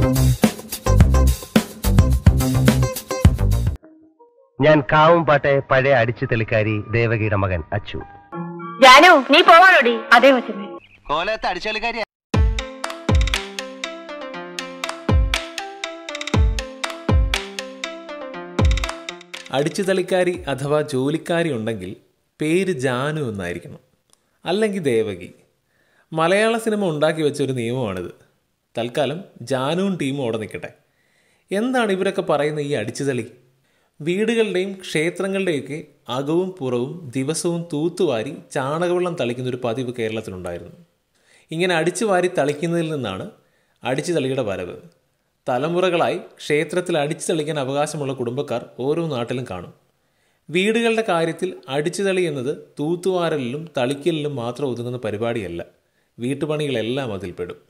ഞാൻ കാവുംപാട്ടെ പഴയ അടിച്ചു തെളിക്കാരി ദേവകിയുടെ മകൻ അച്ചു ജാനു നീ പോവാണോടി അതേ കൊച്ചമ്മേ കോലത്തെ അടിച്ചു തെളിക്കാരി അടിച്ചുതളിക്കാരി അഥവാ ജോലിക്കാരി ഉണ്ടെങ്കിൽ പേര് ജാനു എന്നായിരിക്കണം അല്ലെങ്കിൽ ദേവകി മലയാള സിനിമ ഉണ്ടാക്കി വെച്ച ഒരു നിയമമാണിത് തൽക്കാലം ജാനുവും ടീമും അവിടെ നിൽക്കട്ടെ എന്താണ് ഇവരൊക്കെ പറയുന്ന ഈ അടിച്ചുതളി വീടുകളുടെയും ക്ഷേത്രങ്ങളുടെയൊക്കെ അകവും പുറവും ദിവസവും തൂത്തുവാരി ചാണകവെള്ളം തളിക്കുന്ന ഒരു പതിവ് കേരളത്തിലുണ്ടായിരുന്നു ഇങ്ങനെ അടിച്ചു വാരി തളിക്കുന്നതിൽ നിന്നാണ് അടിച്ചു തളിയുടെ വരവ് തലമുറകളായി ക്ഷേത്രത്തിൽ അടിച്ചു തളിക്കാൻ അവകാശമുള്ള കുടുംബക്കാർ ഓരോ നാട്ടിലും കാണും വീടുകളുടെ കാര്യത്തിൽ അടിച്ചുതളി എന്നത് തൂത്തുവാരലിലും തളിക്കലിലും മാത്രം ഒതുങ്ങുന്ന പരിപാടിയല്ല വീട്ടുപണികളെല്ലാം അതിൽപ്പെടും